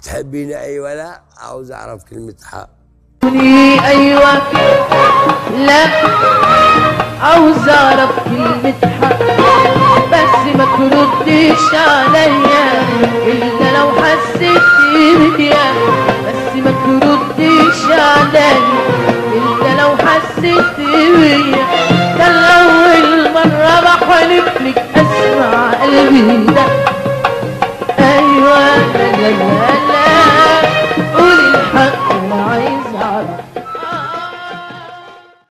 تحبيني ايوه لا عاوز اعرف كلمه حق قولي ايوه لا عاوز اعرف كلمة حق بس ما تردش عليا الا لو حسيت بيا بس ما تردش عليا الا لو حسيت بيا ده الاول مرة بحلف لك اسمع قلبي ده ايوه لا لا لا